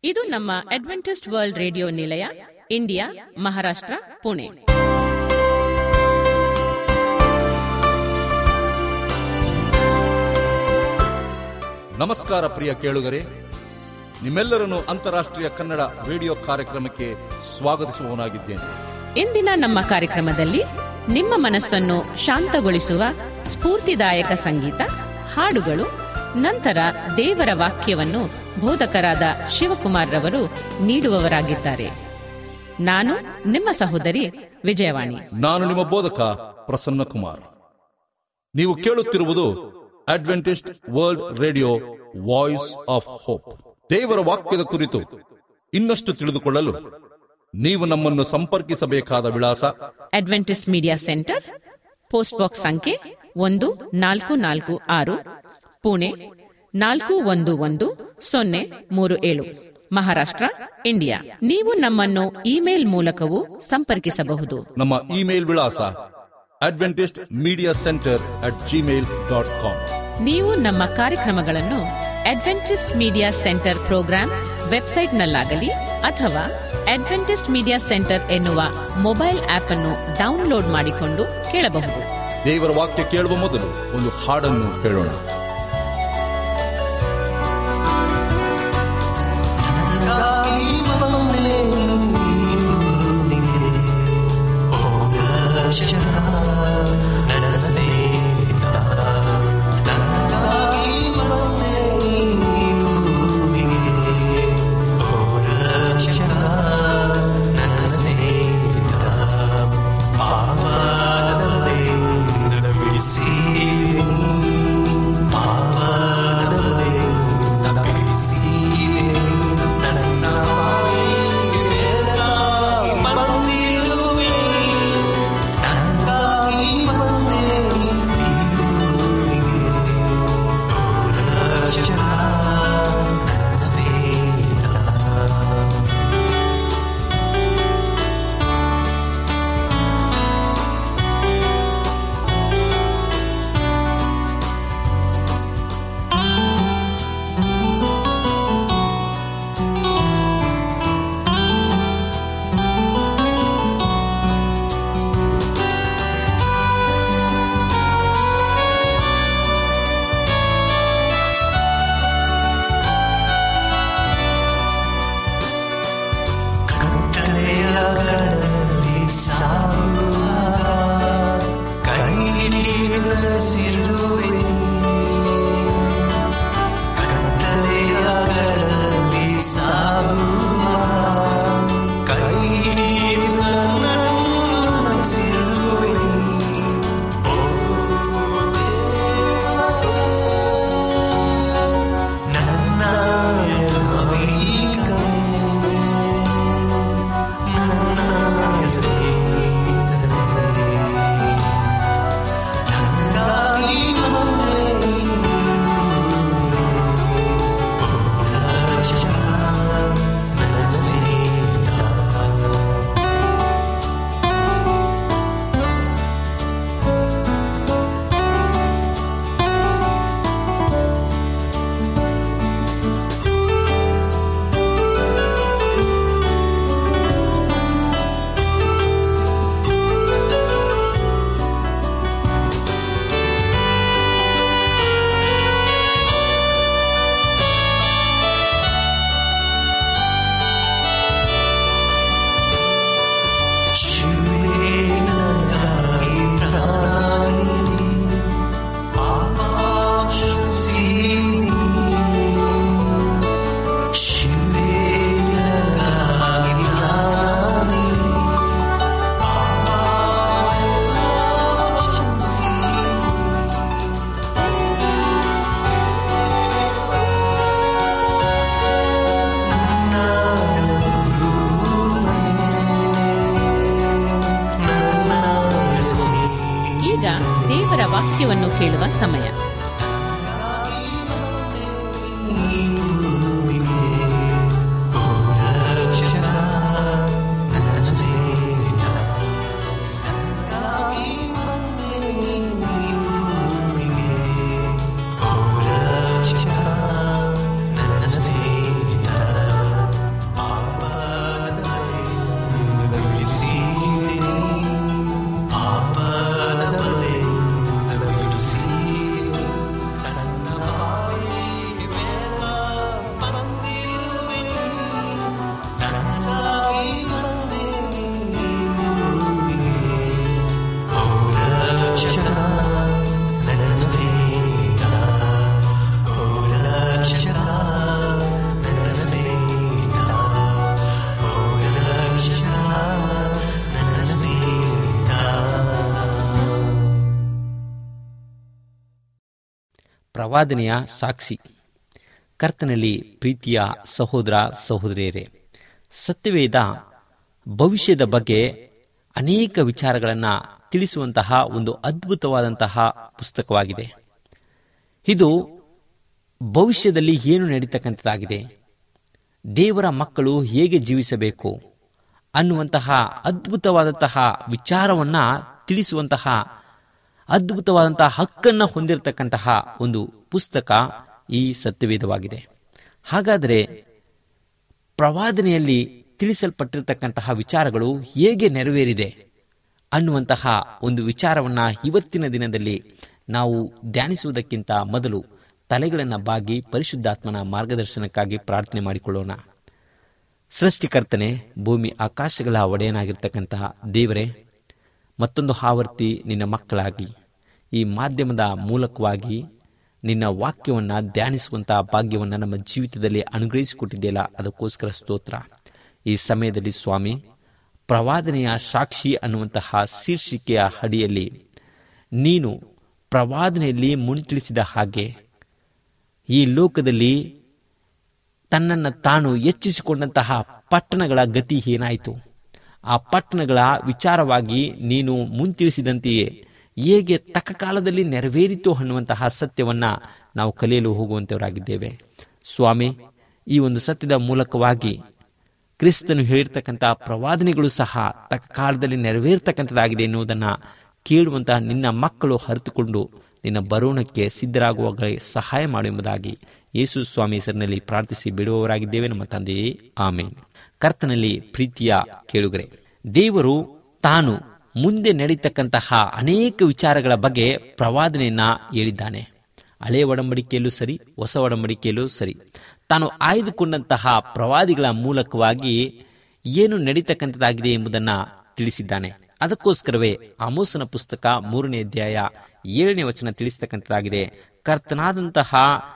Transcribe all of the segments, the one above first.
ಇದು ನಮ್ಮ Adventist world radio ನಿಲಯ ಇಂಡಿಯಾ ಮಹಾರಾಷ್ಟ್ರ ಪುಣೆ ನಮಸ್ಕಾರ ಪ್ರಿಯ ಕೇಳುಗರೆ ನಿಮ್ಮೆಲ್ಲರನ್ನು ಅಂತಾರಾಷ್ಟ್ರೀಯ ಕನ್ನಡ ರೇಡಿಯೋ ಕಾರ್ಯಕ್ರಮಕ್ಕೆ ಸ್ವಾಗತಿಸುವವನಾಗಿದ್ದೇನೆ ಇಂದಿನ ನಮ್ಮ ಕಾರ್ಯಕ್ರಮದಲ್ಲಿ ನಿಮ್ಮ ಮನಸ್ಸನ್ನು ಶಾಂತಗೊಳಿಸುವ ಸ್ಫೂರ್ತಿದಾಯಕ ಸಂಗೀತ ಹಾಡುಗಳು ನಂತರ ದೇವರ ವಾಕ್ಯವನ್ನು ಬೋಧಕರಾದ ಶಿವಕುಮಾರ್ ರವರು ನೀಡುವವರಾಗಿದ್ದಾರೆ ನಾನು ನಿಮ್ಮ ಸಹೋದರಿ ವಿಜಯವಾಣಿ ನಾನು ನಿಮ್ಮ ಬೋಧಕ ಪ್ರಸನ್ನ ಕುಮಾರ್ ನೀವು ಕೇಳುತ್ತಿರುವುದು Adventist world radio voice of hope ದೇವರ ವಾಕ್ಯದ ಕುರಿತು ಇನ್ನಷ್ಟು ತಿಳಿದುಕೊಳ್ಳಲು ನೀವು ನಮ್ಮನ್ನು ಸಂಪರ್ಕಿಸಬೇಕಾದ ವಿಳಾಸ Adventist media centre post box ಸಂಖ್ಯೆ ಒಂದು ನಾಲ್ಕು ನಾಲ್ಕು ಆರು ಪುಣೆ ನಾಲ್ಕು ಒಂದು ಒಂದು ಸೊನ್ನೆ ಮೂರು ಏಳು ಮಹಾರಾಷ್ಟ್ರ ಇಂಡಿಯಾ ನೀವು ನಮ್ಮನ್ನು ಇಮೇಲ್ ಮೂಲಕವೂ ಸಂಪರ್ಕಿಸಬಹುದು ನಮ್ಮ ಇಮೇಲ್ ವಿಳಾಸ Adventist media centre at Gmail dot com ನೀವು ನಮ್ಮ ಕಾರ್ಯಕ್ರಮಗಳನ್ನು ಅಡ್ವೆಂಟಿಸ್ಟ್ ಮೀಡಿಯಾ ಸೆಂಟರ್ ಪ್ರೋಗ್ರಾಂ ವೆಬ್ಸೈಟ್ನಲ್ಲಾಗಲಿ ಅಥವಾ ಅಡ್ವೆಂಟಿಸ್ಟ್ ಮೀಡಿಯಾ ಸೆಂಟರ್ ಎನ್ನುವ ಮೊಬೈಲ್ ಆಪ್ ಅನ್ನು ಡೌನ್ಲೋಡ್ ಮಾಡಿಕೊಂಡು ಕೇಳಬಹುದು ದೇವರ ವಾಕ್ಯ ಕೇಳುವ ಮೊದಲು ಒಂದು ಹಾಡನ್ನು ಕೇಳೋಣ ಈಗ ದೇವರ ವಾಕ್ಯವನ್ನು ಕೇಳುವ ಸಮಯ Oh, ಪ್ರವಾದನೆಯ ಸಾಕ್ಷಿ ಕರ್ತನಲ್ಲಿ ಪ್ರೀತಿಯ ಸಹೋದರ ಸಹೋದರಿಯರೇ ಸತ್ಯವೇದ ಭವಿಷ್ಯದ ಬಗ್ಗೆ ಅನೇಕ ವಿಚಾರಗಳನ್ನು ತಿಳಿಸುವಂತಹ ಒಂದು ಅದ್ಭುತವಾದಂತಹ ಪುಸ್ತಕವಾಗಿದೆ ಇದು ಭವಿಷ್ಯದಲ್ಲಿ ಏನು ನಡೀತಕ್ಕಂಥದ್ದಾಗಿದೆ ದೇವರ ಮಕ್ಕಳು ಹೇಗೆ ಜೀವಿಸಬೇಕು ಅನ್ನುವಂತಹ ಅದ್ಭುತವಾದಂತಹ ವಿಚಾರವನ್ನು ತಿಳಿಸುವಂತಹ ಅದ್ಭುತವಾದಂತಹ ಹಕ್ಕನ್ನು ಹೊಂದಿರತಕ್ಕಂತಹ ಒಂದು ಪುಸ್ತಕ ಈ ಸತ್ಯವೇದವಾಗಿದೆ ಹಾಗಾದರೆ ಪ್ರವಾದನೆಯಲ್ಲಿ ತಿಳಿಸಲ್ಪಟ್ಟಿರತಕ್ಕಂತಹ ವಿಚಾರಗಳು ಹೇಗೆ ನೆರವೇರಿದೆ ಅನ್ನುವಂತಹ ಒಂದು ವಿಚಾರವನ್ನು ಇವತ್ತಿನ ದಿನದಲ್ಲಿ ನಾವು ಧ್ಯಾನಿಸುವುದಕ್ಕಿಂತ ಮೊದಲು ತಲೆಗಳನ್ನು ಬಾಗಿ ಪರಿಶುದ್ಧಾತ್ಮನ ಮಾರ್ಗದರ್ಶನಕ್ಕಾಗಿ ಪ್ರಾರ್ಥನೆ ಮಾಡಿಕೊಳ್ಳೋಣ ಸೃಷ್ಟಿಕರ್ತನೆ ಭೂಮಿ ಆಕಾಶಗಳ ಒಡೆಯನಾಗಿರ್ತಕ್ಕಂತಹ ದೇವರೇ ಮತ್ತೊಂದು ಆವರ್ತಿ ನಿನ್ನ ಮಕ್ಕಳಾಗಿ ಈ ಮಾಧ್ಯಮದ ಮೂಲಕವಾಗಿ ನಿನ್ನ ವಾಕ್ಯವನ್ನು ಧ್ಯಾನಿಸುವಂತಹ ಭಾಗ್ಯವನ್ನು ನಮ್ಮ ಜೀವಿತದಲ್ಲಿ ಅನುಗ್ರಹಿಸಿಕೊಟ್ಟಿದೆಯಲ್ಲ ಅದಕ್ಕೋಸ್ಕರ ಸ್ತೋತ್ರ ಈ ಸಮಯದಲ್ಲಿ ಸ್ವಾಮಿ ಪ್ರವಾದನೆಯ ಸಾಕ್ಷಿ ಅನ್ನುವಂತಹ ಶೀರ್ಷಿಕೆಯ ಅಡಿಯಲ್ಲಿ ನೀನು ಪ್ರವಾದನೆಯಲ್ಲಿ ಮುನ್ತಿಳಿಸಿದ ಹಾಗೆ ಈ ಲೋಕದಲ್ಲಿ ತನ್ನನ್ನು ತಾನು ಹೆಚ್ಚಿಸಿಕೊಂಡಂತಹ ಪಟ್ಟಣಗಳ ಗತಿ ಏನಾಯಿತು ಆ ಪಟ್ಟಣಗಳ ವಿಚಾರವಾಗಿ ನೀನು ಮುಂತಿಳಿಸಿದಂತೆಯೇ ಹೇಗೆ ತಕ್ಕ ಕಾಲದಲ್ಲಿ ನೆರವೇರಿತು ಅನ್ನುವಂತಹ ಸತ್ಯವನ್ನ ನಾವು ಕಲಿಯಲು ಹೋಗುವಂತವರಾಗಿದ್ದೇವೆ ಸ್ವಾಮಿ ಈ ಒಂದು ಸತ್ಯದ ಮೂಲಕವಾಗಿ ಕ್ರಿಸ್ತನು ಹೇಳಿರ್ತಕ್ಕಂತಹ ಪ್ರವಾದನೆಗಳು ಸಹ ತಕ್ಕ ಕಾಲದಲ್ಲಿ ನೆರವೇರ್ತಕ್ಕಂಥದ್ದಾಗಿದೆ ಎನ್ನುವುದನ್ನು ಕೇಳುವಂತಹ ನಿನ್ನ ಮಕ್ಕಳು ಅರಿತುಕೊಂಡು ನಿನ್ನ ಬರೋಣಕ್ಕೆ ಸಿದ್ಧರಾಗುವಾಗ ಸಹಾಯ ಮಾಡು ಎಂಬುದಾಗಿ ಯೇಸು ಸ್ವಾಮಿ ಹೆಸರಿನಲ್ಲಿ ಪ್ರಾರ್ಥಿಸಿ ಬಿಡುವವರಾಗಿದ್ದೇವೆ ನಮ್ಮ ತಂದೆಯೇ ಆಮೇನ್ ಕರ್ತನಲ್ಲಿ ಪ್ರೀತಿಯ ಕೇಳುಗರೆ ದೇವರು ತಾನು ಮುಂದೆ ನಡೀತಕ್ಕಂತಹ ಅನೇಕ ವಿಚಾರಗಳ ಬಗ್ಗೆ ಪ್ರವಾದನೆಯನ್ನ ಹೇಳಿದ್ದಾನೆ ಹಳೆಯ ಒಡಂಬಡಿಕೆಯಲ್ಲೂ ಸರಿ ಹೊಸ ಒಡಂಬಡಿಕೆಯಲ್ಲೂ ಸರಿ ತಾನು ಆಯ್ದುಕೊಂಡಂತಹ ಪ್ರವಾದಿಗಳ ಮೂಲಕವಾಗಿ ಏನು ನಡೀತಕ್ಕಂಥದ್ದಾಗಿದೆ ಎಂಬುದನ್ನು ತಿಳಿಸಿದ್ದಾನೆ ಅದಕ್ಕೋಸ್ಕರವೇ ಅಮೋಸನ ಪುಸ್ತಕ ಮೂರನೇ ಅಧ್ಯಾಯ ಏಳನೇ ವಚನ ತಿಳಿಸ್ತಕ್ಕಂಥದ್ದಾಗಿದೆ ಕರ್ತನಾದಂತಹ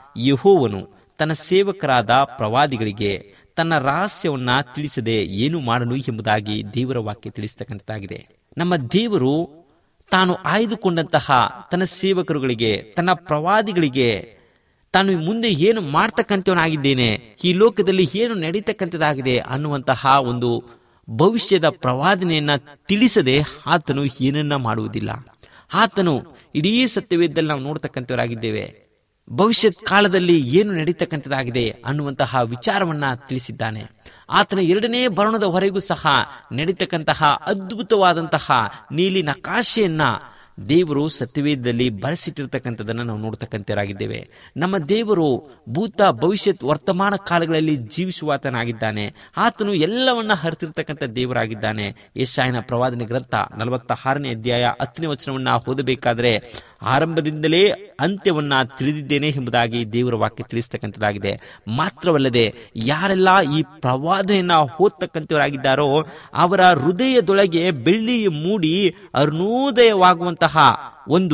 ಯಹೋವನು ತನ್ನ ಸೇವಕರಾದ ಪ್ರವಾದಿಗಳಿಗೆ ತನ್ನ ರಹಸ್ಯವನ್ನ ತಿಳಿಸದೆ ಏನು ಮಾಡಲು ಎಂಬುದಾಗಿ ದೇವರ ವಾಕ್ಯ ತಿಳಿಸ್ತಕ್ಕಂಥದ್ದಾಗಿದೆ ನಮ್ಮ ದೇವರು ತಾನು ಆಯ್ದುಕೊಂಡಂತಹ ತನ್ನ ಸೇವಕರುಗಳಿಗೆ ತನ್ನ ಪ್ರವಾದಿಗಳಿಗೆ ತಾನು ಮುಂದೆ ಏನು ಮಾಡ್ತಕ್ಕಂಥವನಾಗಿದ್ದೇನೆ ಈ ಲೋಕದಲ್ಲಿ ಏನು ನಡೀತಕ್ಕಂಥದ್ದಾಗಿದೆ ಅನ್ನುವಂತಹ ಒಂದು ಭವಿಷ್ಯದ ಪ್ರವಾದನೆಯನ್ನ ತಿಳಿಸದೆ ಆತನು ಏನನ್ನ ಮಾಡುವುದಿಲ್ಲ ಆತನು ಇಡೀ ಸತ್ಯವೇದದಲ್ಲಿ ನಾವು ನೋಡ್ತಕ್ಕಂಥವರಾಗಿದ್ದೇವೆ ಭವಿಷ್ಯತ್ ಕಾಲದಲ್ಲಿ ಏನು ನಡೀತಕ್ಕಂಥದ್ದಾಗಿದೆ ಅನ್ನುವಂತಹ ವಿಚಾರವನ್ನ ತಿಳಿಸಿದ್ದಾನೆ ಆತನ ಎರಡನೇ ಬರಣದವರೆಗೂ ಸಹ ನಡೀತಕ್ಕಂತಹ ಅದ್ಭುತವಾದಂತಹ ನೀಲಿ ನಕಾಶೆಯನ್ನ ದೇವರು ಸತ್ಯವೇದದಲ್ಲಿ ಬರೆಸಿಟ್ಟಿರ್ತಕ್ಕಂಥದ್ದನ್ನು ನಾವು ನೋಡ್ತಕ್ಕಂಥವರಾಗಿದ್ದೇವೆ ನಮ್ಮ ದೇವರು ಭೂತ ಭವಿಷ್ಯತ್ ವರ್ತಮಾನ ಕಾಲಗಳಲ್ಲಿ ಜೀವಿಸುವಾತನಾಗಿದ್ದಾನೆ ಆತನು ಎಲ್ಲವನ್ನ ಹರಿತಿರ್ತಕ್ಕಂಥ ದೇವರಾಗಿದ್ದಾನೆ ಯಶಾಯನ ಪ್ರವಾದನೆ ಗ್ರಂಥ ನಲವತ್ತ ಆರನೇ ಅಧ್ಯಾಯ ಹತ್ತನೇ ವಚನವನ್ನ ಓದಬೇಕಾದ್ರೆ ಆರಂಭದಿಂದಲೇ ಅಂತ್ಯವನ್ನ ತಿಳಿದಿದ್ದೇನೆ ಎಂಬುದಾಗಿ ದೇವರ ವಾಕ್ಯ ತಿಳಿಸ್ತಕ್ಕಂಥದ್ದಾಗಿದೆ ಮಾತ್ರವಲ್ಲದೆ ಯಾರೆಲ್ಲ ಈ ಪ್ರವಾದನೆಯನ್ನ ಓದ್ತಕ್ಕಂಥವರಾಗಿದ್ದಾರೋ ಅವರ ಹೃದಯದೊಳಗೆ ಬೆಳ್ಳಿ ಮೂಡಿ ಅರುಣೋದಯವಾಗುವಂತಹ ಒಂದು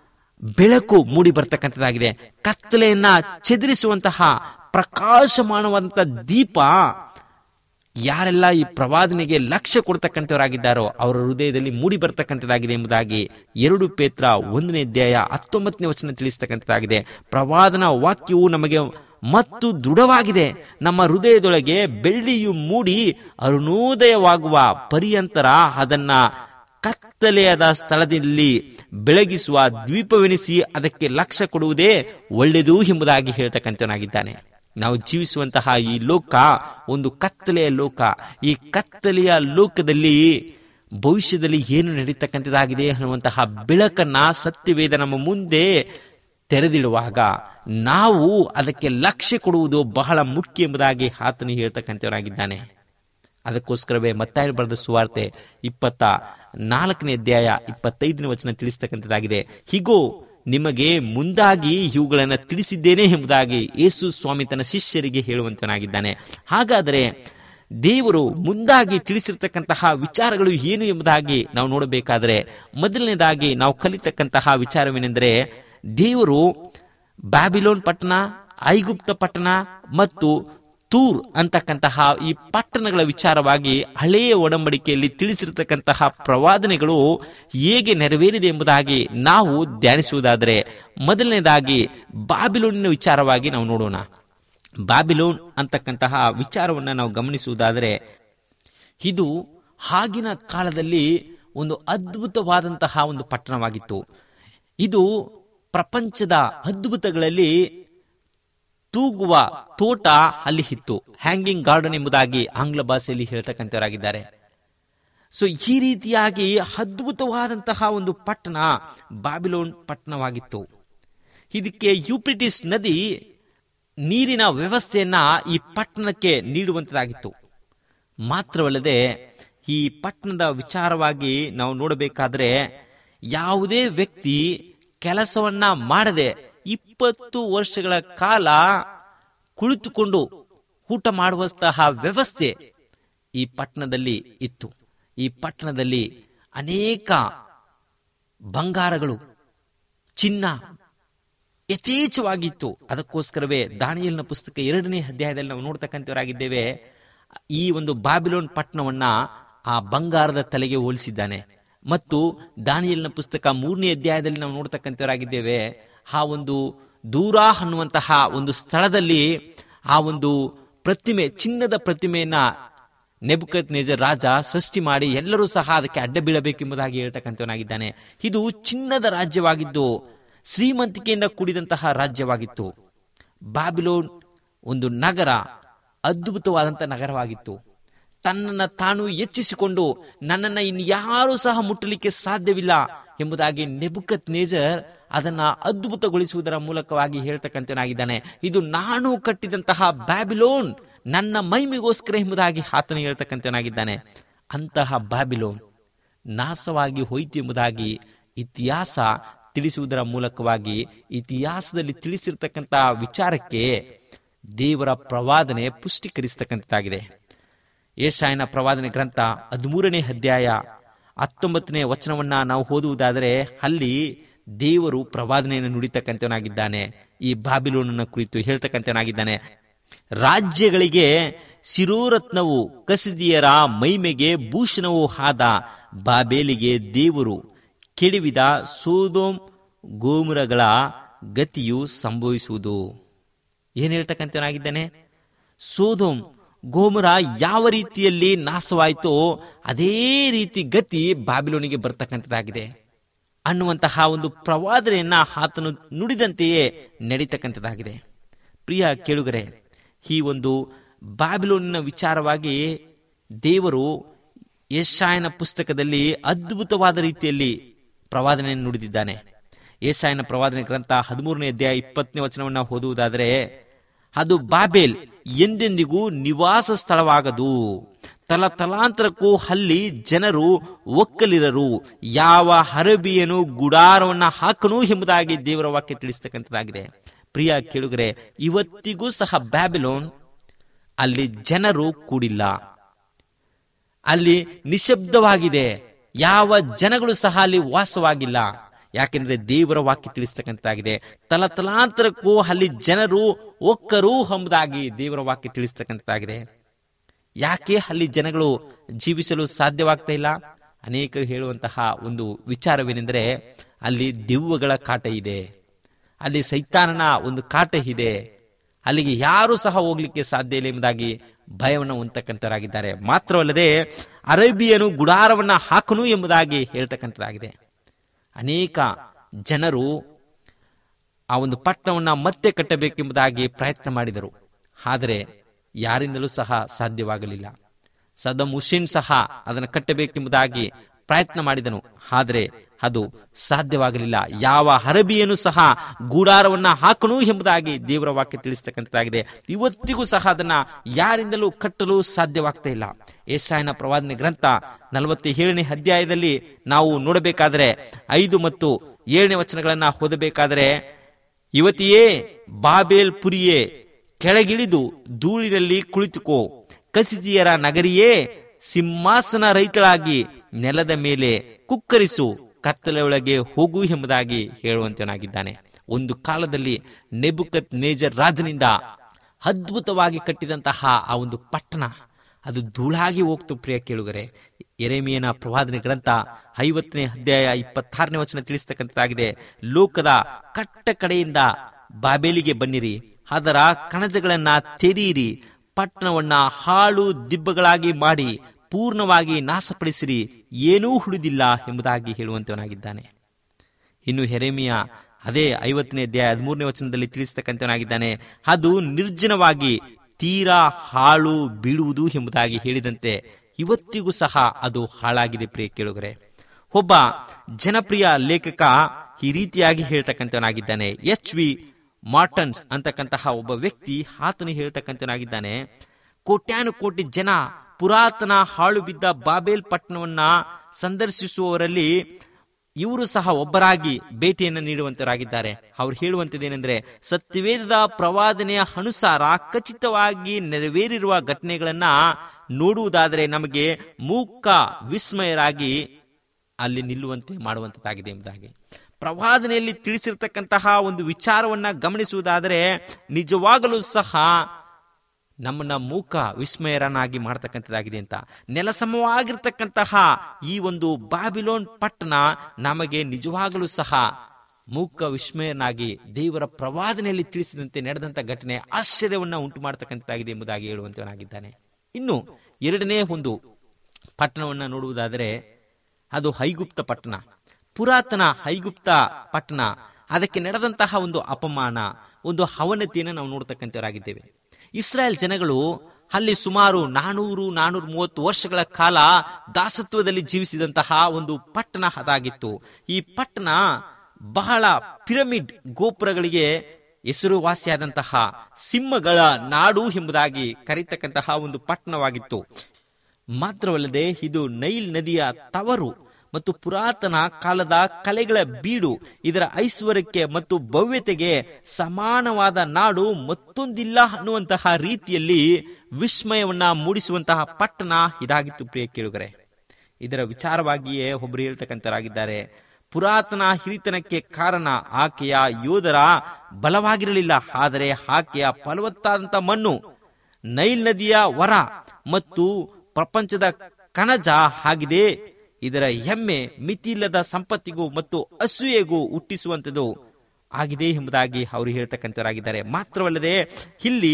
ಬೆಳಕು ಮೂಡಿ ಬರ್ತಕ್ಕಂಥದ್ದಾಗಿದೆ ಕತ್ತಲೆಯನ್ನ ಚೆದರಿಸುವಂತಹ ಪ್ರಕಾಶಮಾನವಾದಂತಹ ದೀಪ ಯಾರೆಲ್ಲ ಈ ಪ್ರವಾದನೆಗೆ ಲಕ್ಷ್ಯ ಕೊಡ್ತಕ್ಕಂಥವರಾಗಿದ್ದಾರೋ ಅವರ ಹೃದಯದಲ್ಲಿ ಮೂಡಿ ಬರ್ತಕ್ಕಂಥದ್ದಾಗಿದೆ ಎಂಬುದಾಗಿ ಎರಡು ಪೇತ್ರ ಒಂದನೇ ಅಧ್ಯಾಯ ಹತ್ತೊಂಬತ್ತನೇ ವಚನ ತಿಳಿಸ್ತಕ್ಕಂಥದ್ದಾಗಿದೆ ಪ್ರವಾದನ ವಾಕ್ಯವು ನಮಗೆ ಮತ್ತು ದೃಢವಾಗಿದೆ ನಮ್ಮ ಹೃದಯದೊಳಗೆ ಬೆಳ್ಳಿಯು ಮೂಡಿ ಅರುಣೋದಯವಾಗುವ ಪರ್ಯಂತರ ಅದನ್ನ ಕತ್ತಲೆಯಾದ ಸ್ಥಳದಲ್ಲಿ ಬೆಳಗಿಸುವ ದ್ವೀಪವೆನಿಸಿ ಅದಕ್ಕೆ ಲಕ್ಷ್ಯ ಕೊಡುವುದೇ ಒಳ್ಳೆಯದು ಎಂಬುದಾಗಿ ಹೇಳ್ತಕ್ಕಂಥವನಾಗಿದ್ದಾನೆ ನಾವು ಜೀವಿಸುವಂತಹ ಈ ಲೋಕ ಒಂದು ಕತ್ತಲೆಯ ಲೋಕ ಈ ಕತ್ತಲೆಯ ಲೋಕದಲ್ಲಿ ಭವಿಷ್ಯದಲ್ಲಿ ಏನು ನಡೀತಕ್ಕಂಥದ್ದಾಗಿದೆ ಅನ್ನುವಂತಹ ಬೆಳಕನ್ನ ಸತ್ಯವೇದ ನಮ್ಮ ಮುಂದೆ ತೆರೆದಿಡುವಾಗ ನಾವು ಅದಕ್ಕೆ ಲಕ್ಷ್ಯ ಕೊಡುವುದು ಬಹಳ ಮುಖ್ಯ ಎಂಬುದಾಗಿ ಆತನು ಹೇಳ್ತಕ್ಕಂಥವನಾಗಿದ್ದಾನೆ ಅದಕ್ಕೋಸ್ಕರವೇ ಮತ್ತಾಯ ಬರೆದ ಸುವಾರ್ತೆ ಇಪ್ಪತ್ತ ನಾಲ್ಕನೇ ಅಧ್ಯಾಯ ಇಪ್ಪತ್ತೈದನೇ ವಚನ ತಿಳಿಸ್ತಕ್ಕಂಥದ್ದಾಗಿದೆ ಹೀಗೋ ನಿಮಗೆ ಮುಂದಾಗಿ ಇವುಗಳನ್ನು ತಿಳಿಸಿದ್ದೇನೆ ಎಂಬುದಾಗಿ ಯೇಸು ಸ್ವಾಮಿ ತನ್ನ ಶಿಷ್ಯರಿಗೆ ಹೇಳುವಂತನಾಗಿದ್ದಾನೆ ಹಾಗಾದರೆ ದೇವರು ಮುಂದಾಗಿ ತಿಳಿಸಿರ್ತಕ್ಕಂತಹ ವಿಚಾರಗಳು ಏನು ಎಂಬುದಾಗಿ ನಾವು ನೋಡಬೇಕಾದರೆ ಮೊದಲನೇದಾಗಿ ನಾವು ಕಲಿತಕ್ಕಂತಹ ವಿಚಾರವೇನೆಂದರೆ ದೇವರು ಬ್ಯಾಬಿಲೋನ್ ಪಟ್ಟಣ ಐಗುಪ್ತ ಪಟ್ಟಣ ಮತ್ತು ತೂರ್ ಅಂತಕ್ಕಂತಹ ಈ ಪಟ್ಟಣಗಳ ವಿಚಾರವಾಗಿ ಹಳೆಯ ಒಡಂಬಡಿಕೆಯಲ್ಲಿ ತಿಳಿಸಿರತಕ್ಕಂತಹ ಪ್ರವಾದನೆಗಳು ಹೇಗೆ ನೆರವೇರಿದೆ ಎಂಬುದಾಗಿ ನಾವು ಧ್ಯಾನಿಸುವುದಾದರೆ ಮೊದಲನೇದಾಗಿ ಬಾಬಿಲೋನಿನ ವಿಚಾರವಾಗಿ ನಾವು ನೋಡೋಣ ಬಾಬಿಲೋನ್ ಅಂತಕ್ಕಂತಹ ವಿಚಾರವನ್ನು ನಾವು ಗಮನಿಸುವುದಾದರೆ ಇದು ಆಗಿನ ಕಾಲದಲ್ಲಿ ಒಂದು ಅದ್ಭುತವಾದಂತಹ ಒಂದು ಪಟ್ಟಣವಾಗಿತ್ತು ಇದು ಪ್ರಪಂಚದ ಅದ್ಭುತಗಳಲ್ಲಿ ತೂಗುವ ತೋಟ ಅಲ್ಲಿ ಇತ್ತು ಹ್ಯಾಂಗಿಂಗ್ ಗಾರ್ಡನ್ ಎಂಬುದಾಗಿ ಆಂಗ್ಲ ಭಾಷೆಯಲ್ಲಿ ಹೇಳ್ತಕ್ಕಂಥವರಾಗಿದ್ದಾರೆ ಸೊ ಈ ರೀತಿಯಾಗಿ ಅದ್ಭುತವಾದಂತಹ ಒಂದು ಪಟ್ಟಣ ಬಾಬಿಲೋನ್ ಪಟ್ಟಣವಾಗಿತ್ತು ಇದಕ್ಕೆ ಯೂಪ್ರಿಟಿಸ್ ನದಿ ನೀರಿನ ವ್ಯವಸ್ಥೆಯನ್ನ ಈ ಪಟ್ಟಣಕ್ಕೆ ನೀಡುವಂತದಾಗಿತ್ತು ಮಾತ್ರವಲ್ಲದೆ ಈ ಪಟ್ಟಣದ ವಿಚಾರವಾಗಿ ನಾವು ನೋಡಬೇಕಾದ್ರೆ ಯಾವುದೇ ವ್ಯಕ್ತಿ ಕೆಲಸವನ್ನ ಮಾಡದೆ ಇಪ್ಪತ್ತು ವರ್ಷಗಳ ಕಾಲ ಕುಳಿತುಕೊಂಡು ಊಟ ಮಾಡುವಂತಹ ವ್ಯವಸ್ಥೆ ಈ ಪಟ್ಟಣದಲ್ಲಿ ಇತ್ತು ಈ ಪಟ್ಟಣದಲ್ಲಿ ಅನೇಕ ಬಂಗಾರಗಳು ಚಿನ್ನ ಯಥೇಚ್ಛವಾಗಿತ್ತು ಅದಕ್ಕೋಸ್ಕರವೇ ದಾನಿಯಲ್ನ ಪುಸ್ತಕ ಎರಡನೇ ಅಧ್ಯಾಯದಲ್ಲಿ ನಾವು ನೋಡ್ತಕ್ಕಂಥವರಾಗಿದ್ದೇವೆ ಈ ಒಂದು ಬಾಬಿಲೋನ್ ಪಟ್ಟಣವನ್ನ ಆ ಬಂಗಾರದ ತಲೆಗೆ ಹೋಲಿಸಿದ್ದಾನೆ ಮತ್ತು ದಾನಿಯಲ್ನ ಪುಸ್ತಕ ಮೂರನೇ ಅಧ್ಯಾಯದಲ್ಲಿ ನಾವು ನೋಡ್ತಕ್ಕಂಥವರಾಗಿದ್ದೇವೆ ಆ ಒಂದು ದೂರ ಅನ್ನುವಂತಹ ಒಂದು ಸ್ಥಳದಲ್ಲಿ ಆ ಒಂದು ಪ್ರತಿಮೆ ಚಿನ್ನದ ಪ್ರತಿಮೆಯನ್ನ ನೆಬುಕತ್ ನೇಜರ್ ರಾಜ ಸೃಷ್ಟಿ ಮಾಡಿ ಎಲ್ಲರೂ ಸಹ ಅದಕ್ಕೆ ಅಡ್ಡ ಬೀಳಬೇಕೆಂಬುದಾಗಿ ಹೇಳ್ತಕ್ಕಂಥವನಾಗಿದ್ದಾನೆ ಇದು ಚಿನ್ನದ ರಾಜ್ಯವಾಗಿದ್ದು ಶ್ರೀಮಂತಿಕೆಯಿಂದ ಕೂಡಿದಂತಹ ರಾಜ್ಯವಾಗಿತ್ತು ಬಾಬಿಲೋನ್ ಒಂದು ನಗರ ಅದ್ಭುತವಾದಂತಹ ನಗರವಾಗಿತ್ತು ತನ್ನನ್ನು ತಾನು ಹೆಚ್ಚಿಸಿಕೊಂಡು ನನ್ನನ್ನು ಇನ್ಯಾರೂ ಸಹ ಮುಟ್ಟಲಿಕ್ಕೆ ಸಾಧ್ಯವಿಲ್ಲ ಎಂಬುದಾಗಿ ನೆಬುಕತ್ ನೇಜರ್ ಅದನ್ನ ಅದ್ಭುತಗೊಳಿಸುವುದರ ಮೂಲಕವಾಗಿ ಹೇಳ್ತಕ್ಕಂಥನಾಗಿದ್ದಾನೆ ಇದು ನಾನು ಕಟ್ಟಿದಂತಹ ಬ್ಯಾಬಿಲೋನ್ ನನ್ನ ಮೈಮಿಗೋಸ್ಕರ ಎಂಬುದಾಗಿ ಆತನು ಹೇಳ್ತಕ್ಕಂಥನಾಗಿದ್ದಾನೆ ಅಂತಹ ಬ್ಯಾಬಿಲೋನ್ ನಾಶವಾಗಿ ಹೋಯಿತು ಎಂಬುದಾಗಿ ಇತಿಹಾಸ ತಿಳಿಸುವುದರ ಮೂಲಕವಾಗಿ ಇತಿಹಾಸದಲ್ಲಿ ತಿಳಿಸಿರ್ತಕ್ಕಂತಹ ವಿಚಾರಕ್ಕೆ ದೇವರ ಪ್ರವಾದನೆ ಪುಷ್ಟೀಕರಿಸತಕ್ಕಂಥದ್ದಾಗಿದೆ ಏಷಾಯನ ಪ್ರವಾದನೆ ಗ್ರಂಥ ಹದಿಮೂರನೇ ಅಧ್ಯಾಯ ಹತ್ತೊಂಬತ್ತನೇ ವಚನವನ್ನ ನಾವು ಓದುವುದಾದರೆ ಅಲ್ಲಿ ದೇವರು ಪ್ರವಾದನೆಯನ್ನು ನುಡಿತಕ್ಕಂಥವನಾಗಿದ್ದಾನೆ ಈ ಬಾಬಿಲೋನನ ಕುರಿತು ಹೇಳ್ತಕ್ಕಂಥವನಾಗಿದ್ದಾನೆ ರಾಜ್ಯಗಳಿಗೆ ಶಿರೋರತ್ನವು ಕಸಿದಿಯರ ಮೈಮೆಗೆ ಭೂಷಣವೂ ಆದ ಬಾಬೇಲಿಗೆ ದೇವರು ಕೆಡವಿದ ಸೋದೋಮ್ ಗೋಮುರಗಳ ಗತಿಯು ಸಂಭವಿಸುವುದು ಏನ್ ಹೇಳ್ತಕ್ಕಂಥವನಾಗಿದ್ದಾನೆ ಸೋದೋಮ್ ಗೋಮುರ ಯಾವ ರೀತಿಯಲ್ಲಿ ನಾಶವಾಯಿತೋ ಅದೇ ರೀತಿ ಗತಿ ಬಾಬಿಲೋನಿಗೆ ಬರ್ತಕ್ಕಂಥದ್ದಾಗಿದೆ ಅನ್ನುವಂತಹ ಒಂದು ಪ್ರವಾದನೆಯನ್ನ ಆತನು ನುಡಿದಂತೆಯೇ ನಡೀತಕ್ಕಂಥದ್ದಾಗಿದೆ ಪ್ರಿಯ ಕೇಳುಗರೆ ಈ ಒಂದು ಬಾಬಿಲೋನಿನ ವಿಚಾರವಾಗಿ ದೇವರು ಯಶಾಯನ ಪುಸ್ತಕದಲ್ಲಿ ಅದ್ಭುತವಾದ ರೀತಿಯಲ್ಲಿ ಪ್ರವಾದನೆಯನ್ನು ನುಡಿದಿದ್ದಾನೆ ಏಷಾಯನ ಪ್ರವಾದನೆ ಗ್ರಂಥ ಹದಿಮೂರನೇ ಅಧ್ಯಾಯ ಇಪ್ಪತ್ತನೇ ವಚನವನ್ನು ಓದುವುದಾದರೆ ಅದು ಬಾಬೇಲ್ ಎಂದೆಂದಿಗೂ ನಿವಾಸ ಸ್ಥಳವಾಗದು ತಲ ತಲಾಂತರಕ್ಕೂ ಅಲ್ಲಿ ಜನರು ಒಕ್ಕಲಿರರು ಯಾವ ಹರಬಿಯನು ಗುಡಾರವನ್ನ ಹಾಕನು ಎಂಬುದಾಗಿ ದೇವರ ವಾಕ್ಯ ತಿಳಿಸ್ತಕ್ಕಂಥದ್ದಾಗಿದೆ ಪ್ರಿಯ ಕೇಳುಗರೆ ಇವತ್ತಿಗೂ ಸಹ ಬ್ಯಾಬಿಲೋನ್ ಅಲ್ಲಿ ಜನರು ಕೂಡಿಲ್ಲ ಅಲ್ಲಿ ನಿಶಬ್ದವಾಗಿದೆ ಯಾವ ಜನಗಳು ಸಹ ಅಲ್ಲಿ ವಾಸವಾಗಿಲ್ಲ ಯಾಕೆಂದ್ರೆ ದೇವರ ವಾಕ್ಯ ತಿಳಿಸ್ತಕ್ಕಂಥದ್ದಾಗಿದೆ ತಲತಲಾಂತರಕ್ಕೂ ಅಲ್ಲಿ ಜನರು ಒಕ್ಕರು ಎಂಬುದಾಗಿ ದೇವರ ವಾಕ್ಯ ತಿಳಿಸ್ತಕ್ಕಂಥದ್ದಾಗಿದೆ ಯಾಕೆ ಅಲ್ಲಿ ಜನಗಳು ಜೀವಿಸಲು ಸಾಧ್ಯವಾಗ್ತಾ ಇಲ್ಲ ಅನೇಕರು ಹೇಳುವಂತಹ ಒಂದು ವಿಚಾರವೇನೆಂದರೆ ಅಲ್ಲಿ ದೆವ್ವಗಳ ಕಾಟ ಇದೆ ಅಲ್ಲಿ ಸೈತಾನನ ಒಂದು ಕಾಟ ಇದೆ ಅಲ್ಲಿಗೆ ಯಾರು ಸಹ ಹೋಗ್ಲಿಕ್ಕೆ ಸಾಧ್ಯ ಇಲ್ಲ ಎಂಬುದಾಗಿ ಭಯವನ್ನು ಹೊಂದತಕ್ಕಂಥರಾಗಿದ್ದಾರೆ ಮಾತ್ರವಲ್ಲದೆ ಅರೇಬಿಯನು ಗುಡಾರವನ್ನ ಹಾಕನು ಎಂಬುದಾಗಿ ಹೇಳ್ತಕ್ಕಂಥದ್ದಾಗಿದೆ ಅನೇಕ ಜನರು ಆ ಒಂದು ಪಟ್ಟಣವನ್ನ ಮತ್ತೆ ಕಟ್ಟಬೇಕೆಂಬುದಾಗಿ ಪ್ರಯತ್ನ ಮಾಡಿದರು ಆದರೆ ಯಾರಿಂದಲೂ ಸಹ ಸಾಧ್ಯವಾಗಲಿಲ್ಲ ಸದಮ್ ಹುಸೇನ್ ಸಹ ಅದನ್ನು ಕಟ್ಟಬೇಕೆಂಬುದಾಗಿ ಪ್ರಯತ್ನ ಮಾಡಿದನು ಆದರೆ ಅದು ಸಾಧ್ಯವಾಗಲಿಲ್ಲ ಯಾವ ಹರಬಿಯನು ಸಹ ಗೂಡಾರವನ್ನ ಹಾಕನು ಎಂಬುದಾಗಿ ದೇವರ ವಾಕ್ಯ ತಿಳಿಸ್ತಕ್ಕಂಥದ್ದಾಗಿದೆ ಇವತ್ತಿಗೂ ಸಹ ಅದನ್ನ ಯಾರಿಂದಲೂ ಕಟ್ಟಲು ಸಾಧ್ಯವಾಗ್ತಾ ಇಲ್ಲ ಏಷಾಯನ ಪ್ರವಾದನೆ ಗ್ರಂಥ ನಲವತ್ತ ಏಳನೇ ಅಧ್ಯಾಯದಲ್ಲಿ ನಾವು ನೋಡಬೇಕಾದರೆ ಐದು ಮತ್ತು ಏಳನೇ ವಚನಗಳನ್ನ ಓದಬೇಕಾದರೆ ಯುವತಿಯೇ ಬಾಬೇಲ್ ಪುರಿಯೇ ಕೆಳಗಿಳಿದು ಧೂಳಿನಲ್ಲಿ ಕುಳಿತುಕೋ ಕಸಿದಿಯರ ನಗರಿಯೇ ಸಿಂಹಾಸನ ರಹಿತಳಾಗಿ ನೆಲದ ಮೇಲೆ ಕುಕ್ಕರಿಸು ಕತ್ತಲ ಒಳಗೆ ಹೋಗು ಎಂಬುದಾಗಿ ಹೇಳುವಂತನಾಗಿದ್ದಾನೆ ಒಂದು ಕಾಲದಲ್ಲಿ ನೆಬುಕತ್ ನೇಜರ್ ರಾಜನಿಂದ ಅದ್ಭುತವಾಗಿ ಕಟ್ಟಿದಂತಹ ಆ ಒಂದು ಪಟ್ಟಣ ಅದು ಧೂಳಾಗಿ ಹೋಗ್ತು ಪ್ರಿಯ ಕೇಳುಗರೆ ಎರೆಮಿಯನ ಪ್ರವಾದನೆ ಗ್ರಂಥ ಐವತ್ತನೇ ಅಧ್ಯಾಯ ಇಪ್ಪತ್ತಾರನೇ ವಚನ ತಿಳಿಸ್ತಕ್ಕಂಥದ್ದಾಗಿದೆ ಲೋಕದ ಕಟ್ಟ ಕಡೆಯಿಂದ ಬಾಬೇಲಿಗೆ ಬನ್ನಿರಿ ಅದರ ಕಣಜಗಳನ್ನ ತೆರೀರಿ ಪಟ್ಟಣವನ್ನ ಹಾಳು ದಿಬ್ಬಗಳಾಗಿ ಮಾಡಿ ಪೂರ್ಣವಾಗಿ ನಾಶಪಡಿಸಿರಿ ಏನೂ ಉಳಿದಿಲ್ಲ ಎಂಬುದಾಗಿ ಹೇಳುವಂತವನಾಗಿದ್ದಾನೆ ಇನ್ನು ಹೆರೆಮಿಯ ಅದೇ ಐವತ್ತನೇ ಅಧ್ಯಾಯ ಹದಿಮೂರನೇ ವಚನದಲ್ಲಿ ತಿಳಿಸ್ತಕ್ಕಂಥವನಾಗಿದ್ದಾನೆ ಅದು ನಿರ್ಜನವಾಗಿ ತೀರಾ ಹಾಳು ಬೀಳುವುದು ಎಂಬುದಾಗಿ ಹೇಳಿದಂತೆ ಇವತ್ತಿಗೂ ಸಹ ಅದು ಹಾಳಾಗಿದೆ ಪ್ರಿಯ ಕೇಳುಗರೆ ಒಬ್ಬ ಜನಪ್ರಿಯ ಲೇಖಕ ಈ ರೀತಿಯಾಗಿ ಹೇಳ್ತಕ್ಕಂಥವನಾಗಿದ್ದಾನೆ ಎಚ್ ವಿ ಮಾರ್ಟನ್ಸ್ ಅಂತಕ್ಕಂತಹ ಒಬ್ಬ ವ್ಯಕ್ತಿ ಆತನು ಹೇಳ್ತಕ್ಕಂಥವನಾಗಿದ್ದಾನೆ ಕೋಟ್ಯಾನು ಕೋಟಿ ಜನ ಪುರಾತನ ಹಾಳು ಬಿದ್ದ ಬಾಬೇಲ್ ಪಟ್ಟಣವನ್ನ ಸಂದರ್ಶಿಸುವವರಲ್ಲಿ ಇವರು ಸಹ ಒಬ್ಬರಾಗಿ ಭೇಟಿಯನ್ನು ನೀಡುವಂತರಾಗಿದ್ದಾರೆ ಅವ್ರು ಹೇಳುವಂತದ್ದೇನೆಂದ್ರೆ ಸತ್ಯವೇದದ ಪ್ರವಾದನೆಯ ಅನುಸಾರ ಖಚಿತವಾಗಿ ನೆರವೇರಿರುವ ಘಟನೆಗಳನ್ನ ನೋಡುವುದಾದರೆ ನಮಗೆ ಮೂಕ ವಿಸ್ಮಯರಾಗಿ ಅಲ್ಲಿ ನಿಲ್ಲುವಂತೆ ಮಾಡುವಂತದ್ದಾಗಿದೆ ಎಂಬುದಾಗಿ ಪ್ರವಾದನೆಯಲ್ಲಿ ತಿಳಿಸಿರ್ತಕ್ಕಂತಹ ಒಂದು ವಿಚಾರವನ್ನ ಗಮನಿಸುವುದಾದರೆ ನಿಜವಾಗಲೂ ಸಹ ನಮ್ಮನ್ನ ಮೂಕ ವಿಸ್ಮಯರನ್ನಾಗಿ ಮಾಡತಕ್ಕಂಥದ್ದಾಗಿದೆ ಅಂತ ನೆಲಸಮವಾಗಿರ್ತಕ್ಕಂತಹ ಈ ಒಂದು ಬಾಬಿಲೋನ್ ಪಟ್ಟಣ ನಮಗೆ ನಿಜವಾಗಲೂ ಸಹ ಮೂಕ ವಿಸ್ಮಯನಾಗಿ ದೇವರ ಪ್ರವಾದನೆಯಲ್ಲಿ ತಿಳಿಸಿದಂತೆ ನಡೆದಂತ ಘಟನೆ ಆಶ್ಚರ್ಯವನ್ನ ಉಂಟು ಮಾಡತಕ್ಕಂಥದ್ದಾಗಿದೆ ಎಂಬುದಾಗಿ ಹೇಳುವಂತವನಾಗಿದ್ದಾನೆ ಇನ್ನು ಎರಡನೇ ಒಂದು ಪಟ್ಟಣವನ್ನ ನೋಡುವುದಾದರೆ ಅದು ಹೈಗುಪ್ತ ಪಟ್ಟಣ ಪುರಾತನ ಹೈಗುಪ್ತ ಪಟ್ಟಣ ಅದಕ್ಕೆ ನಡೆದಂತಹ ಒಂದು ಅಪಮಾನ ಒಂದು ಅವನತಿಯನ್ನು ನಾವು ನೋಡ್ತಕ್ಕಂಥವರಾಗಿದ್ದೇವೆ ಇಸ್ರಾಯೇಲ್ ಜನಗಳು ಅಲ್ಲಿ ಸುಮಾರು ನಾನೂರು ನಾನೂರ ಮೂವತ್ತು ವರ್ಷಗಳ ಕಾಲ ದಾಸತ್ವದಲ್ಲಿ ಜೀವಿಸಿದಂತಹ ಒಂದು ಪಟ್ಟಣ ಅದಾಗಿತ್ತು ಈ ಪಟ್ಟಣ ಬಹಳ ಪಿರಮಿಡ್ ಗೋಪುರಗಳಿಗೆ ಹೆಸರುವಾಸಿಯಾದಂತಹ ಸಿಂಹಗಳ ನಾಡು ಎಂಬುದಾಗಿ ಕರೀತಕ್ಕಂತಹ ಒಂದು ಪಟ್ಟಣವಾಗಿತ್ತು ಮಾತ್ರವಲ್ಲದೆ ಇದು ನೈಲ್ ನದಿಯ ತವರು ಮತ್ತು ಪುರಾತನ ಕಾಲದ ಕಲೆಗಳ ಬೀಡು ಇದರ ಐಶ್ವರ್ಯಕ್ಕೆ ಮತ್ತು ಭವ್ಯತೆಗೆ ಸಮಾನವಾದ ನಾಡು ಮತ್ತೊಂದಿಲ್ಲ ಅನ್ನುವಂತಹ ರೀತಿಯಲ್ಲಿ ವಿಸ್ಮಯವನ್ನ ಮೂಡಿಸುವಂತಹ ಪಟ್ಟಣ ಇದಾಗಿತ್ತು ಪ್ರಿಯ ಕೇಳುಗರೆ ಇದರ ವಿಚಾರವಾಗಿಯೇ ಒಬ್ಬರು ಹೇಳ್ತಕ್ಕಂಥರಾಗಿದ್ದಾರೆ ಪುರಾತನ ಹಿರಿತನಕ್ಕೆ ಕಾರಣ ಆಕೆಯ ಯೋಧರ ಬಲವಾಗಿರಲಿಲ್ಲ ಆದರೆ ಆಕೆಯ ಫಲವತ್ತಾದಂತ ಮಣ್ಣು ನೈಲ್ ನದಿಯ ವರ ಮತ್ತು ಪ್ರಪಂಚದ ಕಣಜ ಆಗಿದೆ ಇದರ ಹೆಮ್ಮೆ ಮಿತಿಯಿಲ್ಲದ ಸಂಪತ್ತಿಗೂ ಮತ್ತು ಅಸೂಯೆಗೂ ಹುಟ್ಟಿಸುವಂಥದ್ದು ಆಗಿದೆ ಎಂಬುದಾಗಿ ಅವರು ಹೇಳ್ತಕ್ಕಂಥವರಾಗಿದ್ದಾರೆ ಮಾತ್ರವಲ್ಲದೆ ಇಲ್ಲಿ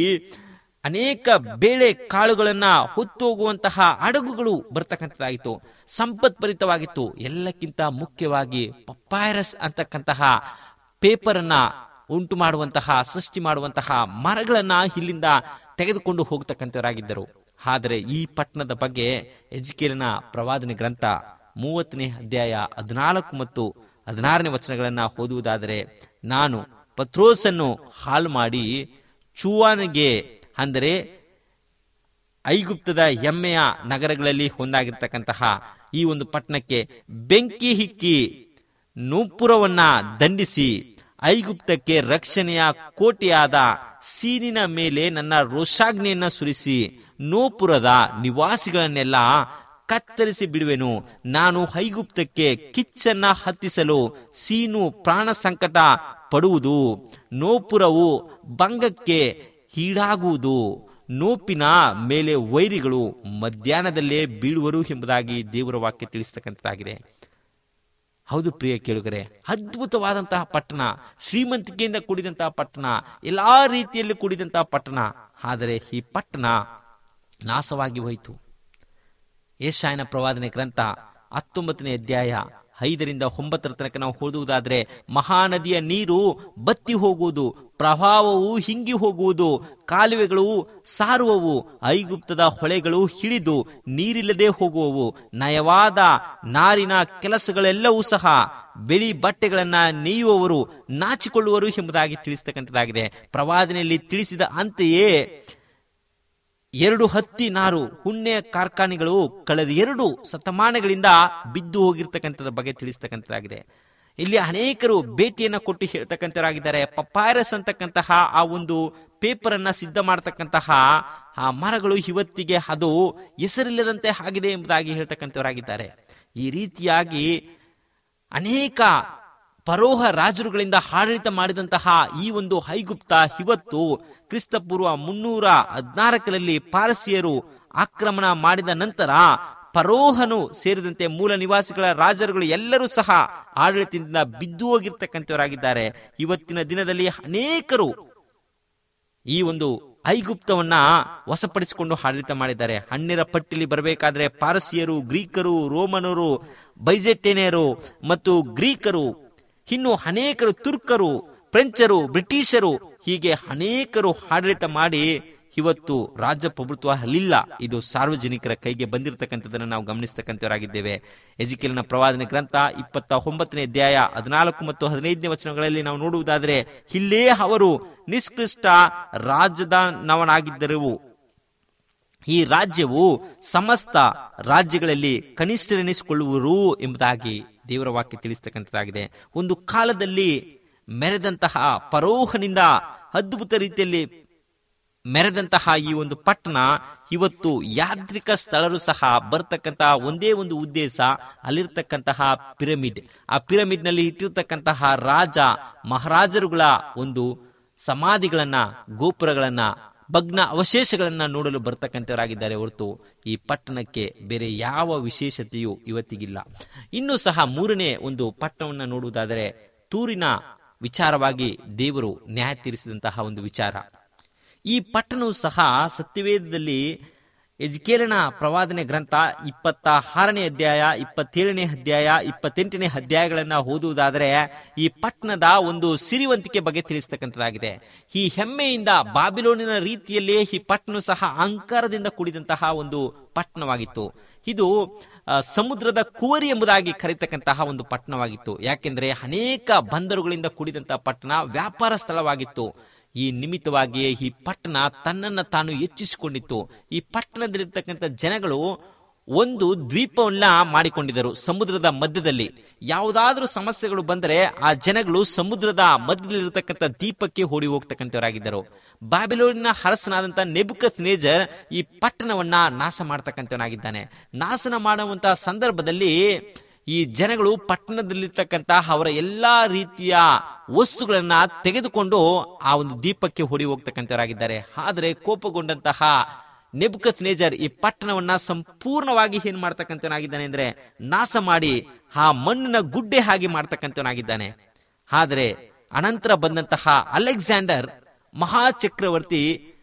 ಅನೇಕ ಬೇಳೆ ಕಾಳುಗಳನ್ನ ಹೊತ್ತೋಗುವಂತಹ ಹಡಗುಗಳು ಬರ್ತಕ್ಕಂಥದ್ದಾಗಿತ್ತು ಸಂಪತ್ಭರಿತವಾಗಿತ್ತು ಎಲ್ಲಕ್ಕಿಂತ ಮುಖ್ಯವಾಗಿ ಪಪ್ಪಾಯರಸ್ ಅಂತಕ್ಕಂತಹ ಪೇಪರ್ ಅನ್ನ ಉಂಟು ಮಾಡುವಂತಹ ಸೃಷ್ಟಿ ಮಾಡುವಂತಹ ಮರಗಳನ್ನ ಇಲ್ಲಿಂದ ತೆಗೆದುಕೊಂಡು ಹೋಗ್ತಕ್ಕಂಥವರಾಗಿದ್ದರು ಆದರೆ ಈ ಪಟ್ಟಣದ ಬಗ್ಗೆ ಎಜುಕೇಲಿನ ಪ್ರವಾದನೆ ಗ್ರಂಥ ಮೂವತ್ತನೇ ಅಧ್ಯಾಯ ಹದಿನಾಲ್ಕು ಮತ್ತು ಹದಿನಾರನೇ ವಚನಗಳನ್ನ ಓದುವುದಾದರೆ ನಾನು ಪತ್ರೋಸನ್ನು ಹಾಳು ಮಾಡಿ ಚೂವಾನಿಗೆ ಅಂದರೆ ಐಗುಪ್ತದ ಹೆಮ್ಮೆಯ ನಗರಗಳಲ್ಲಿ ಒಂದಾಗಿರ್ತಕ್ಕಂತಹ ಈ ಒಂದು ಪಟ್ಟಣಕ್ಕೆ ಬೆಂಕಿ ಹಿಕ್ಕಿ ನೂಪುರವನ್ನ ದಂಡಿಸಿ ಐಗುಪ್ತಕ್ಕೆ ರಕ್ಷಣೆಯ ಕೋಟೆಯಾದ ಸೀನಿನ ಮೇಲೆ ನನ್ನ ರೋಷಾಗ್ನಿಯನ್ನ ಸುರಿಸಿ ನೋಪುರದ ನಿವಾಸಿಗಳನ್ನೆಲ್ಲ ಕತ್ತರಿಸಿ ಬಿಡುವೆನು ನಾನು ಐಗುಪ್ತಕ್ಕೆ ಕಿಚ್ಚನ್ನ ಹತ್ತಿಸಲು ಸೀನು ಪ್ರಾಣ ಸಂಕಟ ಪಡುವುದು ನೋಪುರವು ಭಂಗಕ್ಕೆ ಈಡಾಗುವುದು ನೋಪಿನ ಮೇಲೆ ವೈರಿಗಳು ಮಧ್ಯಾಹ್ನದಲ್ಲೇ ಬೀಳುವರು ಎಂಬುದಾಗಿ ದೇವರ ವಾಕ್ಯ ತಿಳಿಸ್ತಕ್ಕಂಥದ್ದಾಗಿದೆ ಹೌದು ಪ್ರಿಯ ಕೇಳುಗರೆ ಅದ್ಭುತವಾದಂತಹ ಪಟ್ಟಣ ಶ್ರೀಮಂತಿಕೆಯಿಂದ ಕೂಡಿದಂತಹ ಪಟ್ಟಣ ಎಲ್ಲಾ ರೀತಿಯಲ್ಲಿ ಕೂಡಿದಂತಹ ಪಟ್ಟಣ ಆದರೆ ಈ ಪಟ್ಟಣ ನಾಶವಾಗಿ ಹೋಯಿತು ಏಷಾಯನ ಪ್ರವಾದನೆ ಗ್ರಂಥ ಹತ್ತೊಂಬತ್ತನೇ ಅಧ್ಯಾಯ ಐದರಿಂದ ಒಂಬತ್ತರ ತನಕ ನಾವು ಓದುವುದಾದ್ರೆ ಮಹಾನದಿಯ ನೀರು ಬತ್ತಿ ಹೋಗುವುದು ಪ್ರವಾಹವು ಹಿಂಗಿ ಹೋಗುವುದು ಕಾಲುವೆಗಳು ಸಾರುವವು ಐಗುಪ್ತದ ಹೊಳೆಗಳು ಹಿಡಿದು ನೀರಿಲ್ಲದೆ ಹೋಗುವವು ನಯವಾದ ನಾರಿನ ಕೆಲಸಗಳೆಲ್ಲವೂ ಸಹ ಬಿಳಿ ಬಟ್ಟೆಗಳನ್ನ ನೇಯುವವರು ನಾಚಿಕೊಳ್ಳುವರು ಎಂಬುದಾಗಿ ತಿಳಿಸ್ತಕ್ಕಂಥದ್ದಾಗಿದೆ ಪ್ರವಾದನೆಯಲ್ಲಿ ತಿಳಿಸಿದ ಅಂತೆಯೇ ಎರಡು ಹತ್ತಿ ನಾರು ಹುಣ್ಣೆ ಕಾರ್ಖಾನೆಗಳು ಕಳೆದ ಎರಡು ಶತಮಾನಗಳಿಂದ ಬಿದ್ದು ಹೋಗಿರ್ತಕ್ಕಂಥದ್ರ ಬಗ್ಗೆ ತಿಳಿಸ್ತಕ್ಕಂಥದ್ದಾಗಿದೆ ಇಲ್ಲಿ ಅನೇಕರು ಭೇಟಿಯನ್ನ ಕೊಟ್ಟು ಹೇಳ್ತಕ್ಕಂಥವರಾಗಿದ್ದಾರೆ ಪಪ್ಪಾಯರಸ್ ಅಂತಕ್ಕಂತಹ ಆ ಒಂದು ಪೇಪರ್ ಅನ್ನ ಸಿದ್ಧ ಮಾಡತಕ್ಕಂತಹ ಆ ಮರಗಳು ಇವತ್ತಿಗೆ ಅದು ಹೆಸರಿಲ್ಲದಂತೆ ಆಗಿದೆ ಎಂಬುದಾಗಿ ಹೇಳ್ತಕ್ಕಂಥವರಾಗಿದ್ದಾರೆ ಈ ರೀತಿಯಾಗಿ ಅನೇಕ ಪರೋಹ ರಾಜರುಗಳಿಂದ ಆಡಳಿತ ಮಾಡಿದಂತಹ ಈ ಒಂದು ಐಗುಪ್ತ ಇವತ್ತು ಕ್ರಿಸ್ತಪೂರ್ವ ಮುನ್ನೂರ ಹದಿನಾಲ್ಕರಲ್ಲಿ ಪಾರಸಿಯರು ಆಕ್ರಮಣ ಮಾಡಿದ ನಂತರ ಪರೋಹನು ಸೇರಿದಂತೆ ಮೂಲ ನಿವಾಸಿಗಳ ರಾಜರುಗಳು ಎಲ್ಲರೂ ಸಹ ಆಡಳಿತದಿಂದ ಬಿದ್ದು ಹೋಗಿರ್ತಕ್ಕಂಥವರಾಗಿದ್ದಾರೆ ಇವತ್ತಿನ ದಿನದಲ್ಲಿ ಅನೇಕರು ಈ ಒಂದು ಐಗುಪ್ತವನ್ನ ವಶಪಡಿಸಿಕೊಂಡು ಆಡಳಿತ ಮಾಡಿದ್ದಾರೆ ಹಣ್ಣಿರ ಪಟ್ಟಿಲಿ ಬರಬೇಕಾದ್ರೆ ಪಾರಸಿಯರು ಗ್ರೀಕರು ರೋಮನರು ಬೈಜೆಟೇನಿಯರು ಮತ್ತು ಗ್ರೀಕರು ಇನ್ನು ಅನೇಕರು ತುರ್ಕರು ಫ್ರೆಂಚರು ಬ್ರಿಟಿಷರು ಹೀಗೆ ಅನೇಕರು ಆಡಳಿತ ಮಾಡಿ ಇವತ್ತು ರಾಜ್ಯ ಪ್ರಭುತ್ವ ಅಲ್ಲಿಲ್ಲ ಇದು ಸಾರ್ವಜನಿಕರ ಕೈಗೆ ಬಂದಿರತಕ್ಕಂಥದ್ದನ್ನು ನಾವು ಗಮನಿಸ್ತಕ್ಕಂಥವರಾಗಿದ್ದೇವೆ ಎಜಿಕೆಲ್ನ ಪ್ರವಾದನೆ ಗ್ರಂಥ ಇಪ್ಪತ್ತ ಒಂಬತ್ತನೇ ಅಧ್ಯಾಯ ಹದಿನಾಲ್ಕು ಮತ್ತು ಹದಿನೈದನೇ ವಚನಗಳಲ್ಲಿ ನಾವು ನೋಡುವುದಾದರೆ ಇಲ್ಲೇ ಅವರು ನಿಷ್ಕೃಷ್ಟ ರಾಜಧಾನವನಾಗಿದ್ದರು ಈ ರಾಜ್ಯವು ಸಮಸ್ತ ರಾಜ್ಯಗಳಲ್ಲಿ ಕನಿಷ್ಠರೆನಿಸಿಕೊಳ್ಳುವರು ಎಂಬುದಾಗಿ ದೇವರ ವಾಕ್ಯ ತಿಳಿಸ್ತಕ್ಕಂಥದ್ದಾಗಿದೆ ಒಂದು ಕಾಲದಲ್ಲಿ ಮೆರೆದಂತಹ ಪರೋಹನಿಂದ ಅದ್ಭುತ ರೀತಿಯಲ್ಲಿ ಮೆರೆದಂತಹ ಈ ಒಂದು ಪಟ್ಟಣ ಇವತ್ತು ಯಾತ್ರಿಕ ಸ್ಥಳರು ಸಹ ಬರ್ತಕ್ಕಂತಹ ಒಂದೇ ಒಂದು ಉದ್ದೇಶ ಅಲ್ಲಿರ್ತಕ್ಕಂತಹ ಪಿರಮಿಡ್ ಆ ಪಿರಮಿಡ್ ನಲ್ಲಿ ಇಟ್ಟಿರ್ತಕ್ಕಂತಹ ರಾಜ ಮಹಾರಾಜರುಗಳ ಒಂದು ಸಮಾಧಿಗಳನ್ನ ಗೋಪುರಗಳನ್ನ ಭಗ್ನ ಅವಶೇಷಗಳನ್ನ ನೋಡಲು ಬರ್ತಕ್ಕಂಥವರಾಗಿದ್ದಾರೆ ಹೊರತು ಈ ಪಟ್ಟಣಕ್ಕೆ ಬೇರೆ ಯಾವ ವಿಶೇಷತೆಯೂ ಇವತ್ತಿಗಿಲ್ಲ ಇನ್ನೂ ಸಹ ಮೂರನೇ ಒಂದು ಪಟ್ಟಣವನ್ನು ನೋಡುವುದಾದರೆ ತೂರಿನ ವಿಚಾರವಾಗಿ ದೇವರು ನ್ಯಾಯ ತೀರಿಸಿದಂತಹ ಒಂದು ವಿಚಾರ ಈ ಪಟ್ಟಣವು ಸಹ ಸತ್ಯವೇದದಲ್ಲಿ ಎಜ್ಕೇಲನ ಪ್ರವಾದನೆ ಗ್ರಂಥ ಇಪ್ಪತ್ತ ಆರನೇ ಅಧ್ಯಾಯ ಇಪ್ಪತ್ತೇಳನೇ ಅಧ್ಯಾಯ ಇಪ್ಪತ್ತೆಂಟನೇ ಅಧ್ಯಾಯಗಳನ್ನ ಓದುವುದಾದರೆ ಈ ಪಟ್ಟಣದ ಒಂದು ಸಿರಿವಂತಿಕೆ ಬಗ್ಗೆ ತಿಳಿಸ್ತಕ್ಕಂಥದ್ದಾಗಿದೆ ಈ ಹೆಮ್ಮೆಯಿಂದ ಬಾಬಿಲೋನಿನ ರೀತಿಯಲ್ಲೇ ಈ ಪಟ್ಟಣ ಸಹ ಅಹಂಕಾರದಿಂದ ಕೂಡಿದಂತಹ ಒಂದು ಪಟ್ಟಣವಾಗಿತ್ತು ಇದು ಆ, ಸಮುದ್ರದ ಕುವರಿ ಎಂಬುದಾಗಿ ಕರೀತಕ್ಕಂತಹ ಒಂದು ಪಟ್ಟಣವಾಗಿತ್ತು ಯಾಕೆಂದ್ರೆ ಅನೇಕ ಬಂದರುಗಳಿಂದ ಕೂಡಿದಂತಹ ಪಟ್ಟಣ ವ್ಯಾಪಾರ ಸ್ಥಳವಾಗಿತ್ತು ಈ ನಿಮಿತ್ತವಾಗಿಯೇ ಈ ಪಟ್ಟಣ ತನ್ನನ್ನ ತಾನು ಹೆಚ್ಚಿಸಿಕೊಂಡಿತ್ತು ಈ ಪಟ್ಟಣದಲ್ಲಿರ್ತಕ್ಕಂಥ ಜನಗಳು ಒಂದು ದ್ವೀಪವನ್ನ ಮಾಡಿಕೊಂಡಿದ್ದರು ಸಮುದ್ರದ ಮಧ್ಯದಲ್ಲಿ ಯಾವುದಾದ್ರೂ ಸಮಸ್ಯೆಗಳು ಬಂದರೆ ಆ ಜನಗಳು ಸಮುದ್ರದ ಮಧ್ಯದಲ್ಲಿರತಕ್ಕಂಥ ದೀಪಕ್ಕೆ ಓಡಿ ಹೋಗ್ತಕ್ಕಂಥವರಾಗಿದ್ದರು ಬಾಬಿಲೋನಿನ ಅರಸನಾದಂಥ ನೆಬುಕತ್ ನೇಜರ್ ಈ ಪಟ್ಟಣವನ್ನ ನಾಶ ಮಾಡ್ತಕ್ಕಂಥವನಾಗಿದ್ದಾನೆ ನಾಶನ ಮಾಡುವಂತಹ ಸಂದರ್ಭದಲ್ಲಿ ಈ ಜನಗಳು ಪಟ್ಟಣದಲ್ಲಿರ್ತಕ್ಕಂಥ ಅವರ ಎಲ್ಲಾ ರೀತಿಯ ವಸ್ತುಗಳನ್ನ ತೆಗೆದುಕೊಂಡು ಆ ಒಂದು ದೀಪಕ್ಕೆ ಹೊಡಿ ಹೋಗ್ತಕ್ಕಂಥವರಾಗಿದ್ದಾರೆ ಆದರೆ ಕೋಪಗೊಂಡಂತಹ ನೆಬುಕತ್ ನೇಜರ್ ಈ ಪಟ್ಟಣವನ್ನ ಸಂಪೂರ್ಣವಾಗಿ ಏನ್ ಮಾಡ್ತಕ್ಕಂಥವನಾಗಿದ್ದಾನೆ ಅಂದ್ರೆ ನಾಶ ಮಾಡಿ ಆ ಮಣ್ಣಿನ ಗುಡ್ಡೆ ಹಾಗೆ ಮಾಡ್ತಕ್ಕಂಥವನಾಗಿದ್ದಾನೆ ಆದರೆ ಅನಂತರ ಬಂದಂತಹ ಅಲೆಕ್ಸಾಂಡರ್ ಮಹಾಚಕ್ರವರ್ತಿ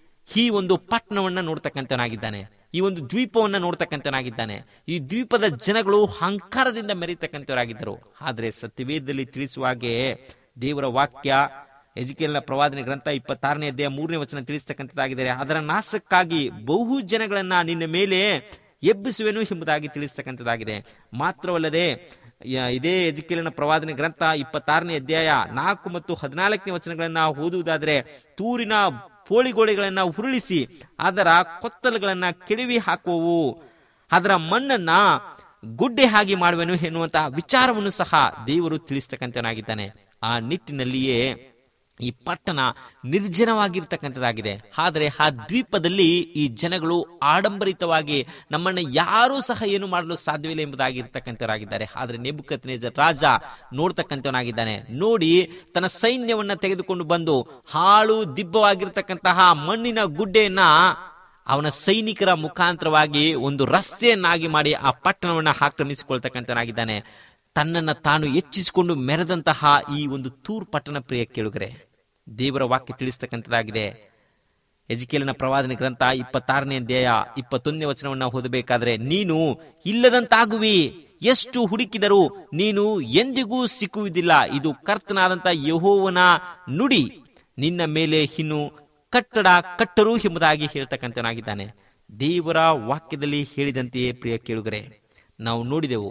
ಈ ಒಂದು ಪಟ್ಟಣವನ್ನ ನೋಡ್ತಕ್ಕಂಥವನಾಗಿದ್ದಾನೆ ಈ ಒಂದು ದ್ವೀಪವನ್ನ ನೋಡ್ತಕ್ಕಂಥವನಾಗಿದ್ದಾನೆ ಈ ದ್ವೀಪದ ಜನಗಳು ಅಹಂಕಾರದಿಂದ ಮೆರೀತಕ್ಕಂಥವರಾಗಿದ್ದರು ಆದರೆ ಸತ್ಯವೇದದಲ್ಲಿ ತಿಳಿಸುವ ಹಾಗೆ ದೇವರ ವಾಕ್ಯ ಎಜಿಕೇಲ್ನ ಪ್ರವಾದನೆ ಗ್ರಂಥ ಇಪ್ಪತ್ತಾರನೇ ಅಧ್ಯಾಯ ಮೂರನೇ ವಚನ ತಿಳಿಸ್ತಕ್ಕಂಥದ್ದಾಗಿದೆ ಅದರ ನಾಶಕ್ಕಾಗಿ ಬಹು ಜನಗಳನ್ನ ನಿನ್ನ ಮೇಲೆ ಎಬ್ಬಿಸುವೆನು ಎಂಬುದಾಗಿ ತಿಳಿಸ್ತಕ್ಕಂಥದ್ದಾಗಿದೆ ಮಾತ್ರವಲ್ಲದೆ ಯ- ಇದೇ ಎಜಿಕೇಲಿನ ಪ್ರವಾದನೆ ಗ್ರಂಥ ಇಪ್ಪತ್ತಾರನೇ ಅಧ್ಯಾಯ ನಾಲ್ಕು ಮತ್ತು ಹದಿನಾಲ್ಕನೇ ವಚನಗಳನ್ನ ಓದುವುದಾದ್ರೆ ತೂರಿನ ಪೋಳಿಗೋಳೆಗಳನ್ನ ಉರುಳಿಸಿ ಅದರ ಕೊತ್ತಲುಗಳನ್ನ ಕೆಡವಿ ಹಾಕುವವು ಅದರ ಮಣ್ಣನ್ನ ಗುಡ್ಡೆ ಹಾಗೆ ಮಾಡುವೆನು ಎನ್ನುವಂತಹ ವಿಚಾರವನ್ನು ಸಹ ದೇವರು ತಿಳಿಸ್ತಕ್ಕಂಥನಾಗಿದ್ದಾನೆ ಆ ನಿಟ್ಟಿನಲ್ಲಿಯೇ ಈ ಪಟ್ಟಣ ನಿರ್ಜನವಾಗಿರ್ತಕ್ಕಂಥದ್ದಾಗಿದೆ ಆದರೆ ಆ ದ್ವೀಪದಲ್ಲಿ ಈ ಜನಗಳು ಆಡಂಬರಿತವಾಗಿ ನಮ್ಮನ್ನ ಯಾರೂ ಸಹ ಏನು ಮಾಡಲು ಸಾಧ್ಯವಿಲ್ಲ ಎಂಬುದಾಗಿ ಇರ್ತಕ್ಕಂಥವರಾಗಿದ್ದಾರೆ ಆದರೆ ನೆಬುಕತ್ ನೇಜರ್ ರಾಜ ನೋಡ್ತಕ್ಕಂಥವನಾಗಿದ್ದಾನೆ ನೋಡಿ ತನ್ನ ಸೈನ್ಯವನ್ನ ತೆಗೆದುಕೊಂಡು ಬಂದು ಹಾಳು ದಿಬ್ಬವಾಗಿರ್ತಕ್ಕಂತಹ ಮಣ್ಣಿನ ಗುಡ್ಡೆಯನ್ನ ಅವನ ಸೈನಿಕರ ಮುಖಾಂತರವಾಗಿ ಒಂದು ರಸ್ತೆಯನ್ನಾಗಿ ಮಾಡಿ ಆ ಪಟ್ಟಣವನ್ನ ಆಕ್ರಮಿಸಿಕೊಳ್ತಕ್ಕಂಥನಾಗಿದ್ದಾನೆ ತನ್ನನ್ನ ತಾನು ಹೆಚ್ಚಿಸಿಕೊಂಡು ಮೆರೆದಂತಹ ಈ ಒಂದು ತೂರ್ ಪಟ್ಟಣ ಪ್ರಿಯ ಕೇಳುಗರೆ ದೇವರ ವಾಕ್ಯ ತಿಳಿಸ್ತಕ್ಕಂಥದ್ದಾಗಿದೆ ಎಜಿಕೇಲಿನ ಪ್ರವಾದನೆ ಗ್ರಂಥ ಇಪ್ಪತ್ತಾರನೇ ಅಧ್ಯಾಯ ಇಪ್ಪತ್ತೊಂದನೇ ವಚನವನ್ನ ಓದಬೇಕಾದ್ರೆ ನೀನು ಇಲ್ಲದಂತಾಗುವಿ ಎಷ್ಟು ಹುಡುಕಿದರೂ ನೀನು ಎಂದಿಗೂ ಸಿಕ್ಕುವುದಿಲ್ಲ ಇದು ಕರ್ತನಾದಂತ ಯಹೋವನ ನುಡಿ ನಿನ್ನ ಮೇಲೆ ಇನ್ನು ಕಟ್ಟಡ ಕಟ್ಟರು ಎಂಬುದಾಗಿ ಹೇಳ್ತಕ್ಕಂಥನಾಗಿದ್ದಾನೆ ದೇವರ ವಾಕ್ಯದಲ್ಲಿ ಹೇಳಿದಂತೆಯೇ ಪ್ರಿಯ ಕೇಳುಗರೆ ನಾವು ನೋಡಿದೆವು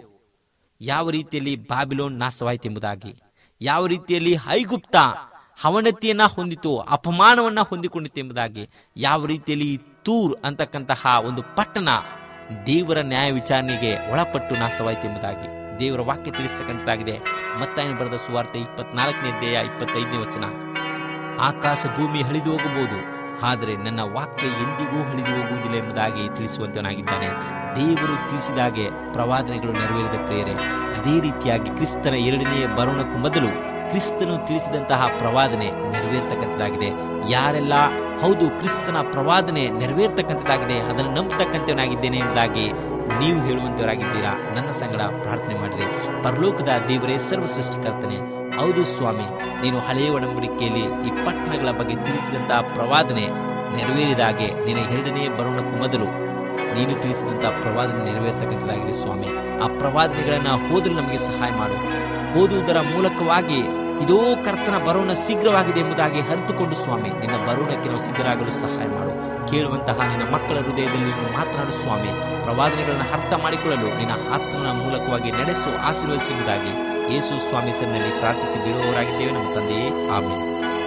ಯಾವ ರೀತಿಯಲ್ಲಿ ಬಾಬಿಲೋನ್ ನಾಶವಾಯಿತು ಎಂಬುದಾಗಿ ಯಾವ ರೀತಿಯಲ್ಲಿ ಐಗುಪ್ತ ಅವನತಿಯನ್ನ ಹೊಂದಿತು ಅಪಮಾನವನ್ನ ಹೊಂದಿಕೊಂಡಿತು ಎಂಬುದಾಗಿ ಯಾವ ರೀತಿಯಲ್ಲಿ ಈ ತೂರ್ ಅಂತಕ್ಕಂತಹ ಒಂದು ಪಟ್ಟಣ ದೇವರ ನ್ಯಾಯ ವಿಚಾರಣೆಗೆ ಒಳಪಟ್ಟು ನಾಶವಾಯಿತು ಎಂಬುದಾಗಿ ದೇವರ ವಾಕ್ಯ ತಿಳಿಸ್ತಕ್ಕಂಥದ್ದಾಗಿದೆ ಮತ್ತಾಯನ ಬರೆದ ಸುವಾರ್ತೆ ಇಪ್ಪತ್ನಾಲ್ಕನೇ ಅಧ್ಯಾಯ ಇಪ್ಪತ್ತೈದನೇ ವಚನ ಆಕಾಶ ಭೂಮಿ ಹಳಿದು ಹೋಗಬಹುದು ಆದರೆ ನನ್ನ ವಾಕ್ಯ ಎಂದಿಗೂ ಹಳಿದು ಹೋಗುವುದಿಲ್ಲ ಎಂಬುದಾಗಿ ತಿಳಿಸುವಂತವನಾಗಿದ್ದಾನೆ ದೇವರು ತಿಳಿಸಿದಾಗೆ ಪ್ರವಾದನೆಗಳು ನೆರವೇರಿದ ಪ್ರೇರೆ ಅದೇ ರೀತಿಯಾಗಿ ಕ್ರಿಸ್ತನ ಎರಡನೆಯ ಬರೋಣಕ್ಕೂ ಮೊದಲು ಕ್ರಿಸ್ತನು ತಿಳಿಸಿದಂತಹ ಪ್ರವಾದನೆ ನೆರವೇರ್ತಕ್ಕಂಥದ್ದಾಗಿದೆ ಯಾರೆಲ್ಲ ಹೌದು ಕ್ರಿಸ್ತನ ಪ್ರವಾದನೆ ನೆರವೇರ್ತಕ್ಕಂಥದ್ದಾಗಿದೆ ಅದನ್ನು ನಂಬತಕ್ಕಂಥವನಾಗಿದ್ದೇನೆ ಎಂಬುದಾಗಿ ನೀವು ಹೇಳುವಂತವರಾಗಿದ್ದೀರಾ ನನ್ನ ಸಂಗಡ ಪ್ರಾರ್ಥನೆ ಮಾಡಿರಿ ಪರಲೋಕದ ದೇವರೇ ಸರ್ವ ಸೃಷ್ಟಿಕರ್ತನೆ ಹೌದು ಸ್ವಾಮಿ ನೀನು ಹಳೆಯ ಒಡಂಬಡಿಕೆಯಲ್ಲಿ ಈ ಪಟ್ಟಣಗಳ ಬಗ್ಗೆ ತಿಳಿಸಿದಂತಹ ಪ್ರವಾದನೆ ನೆರವೇರಿದಾಗೆ ನಿನ್ನ ಎರಡನೇ ಬರೋಣಕ್ಕೂ ಮೊದಲು ನೀನು ತಿಳಿಸಿದಂತಹ ಪ್ರವಾದನೆ ನೆರವೇರ್ತಕ್ಕಂಥದ್ದಾಗಿದೆ ಸ್ವಾಮಿ ಆ ಪ್ರವಾದನೆಗಳನ್ನು ಓದಲು ನಮಗೆ ಸಹಾಯ ಮಾಡು ಓದುವುದರ ಮೂಲಕವಾಗಿ ಇದೋ ಕರ್ತನ ಬರೋಣ ಶೀಘ್ರವಾಗಿದೆ ಎಂಬುದಾಗಿ ಅರಿತುಕೊಂಡು ಸ್ವಾಮಿ ನಿನ್ನ ಬರೋಣಕ್ಕೆ ನಾವು ಸಿದ್ಧರಾಗಲು ಸಹಾಯ ಮಾಡು ಕೇಳುವಂತಹ ನಿನ್ನ ಮಕ್ಕಳ ಹೃದಯದಲ್ಲಿ ನೀನು ಮಾತನಾಡು ಸ್ವಾಮಿ ಪ್ರವಾದನೆಗಳನ್ನು ಅರ್ಥ ಮಾಡಿಕೊಳ್ಳಲು ನಿನ್ನ ಆತ್ಮನ ಮೂಲಕವಾಗಿ ನಡೆಸು ಆಶೀರ್ವದಿಸುವುದಾಗಿ ಯೇಸು ಸ್ವಾಮಿ ಸನ್ನಲ್ಲಿ ಪ್ರಾರ್ಥಿಸಿ ಬಿಡುವವರಾಗಿದ್ದೇವೆ ನಮ್ಮ ತಂದೆಯೇ ಆಮೇಲೆ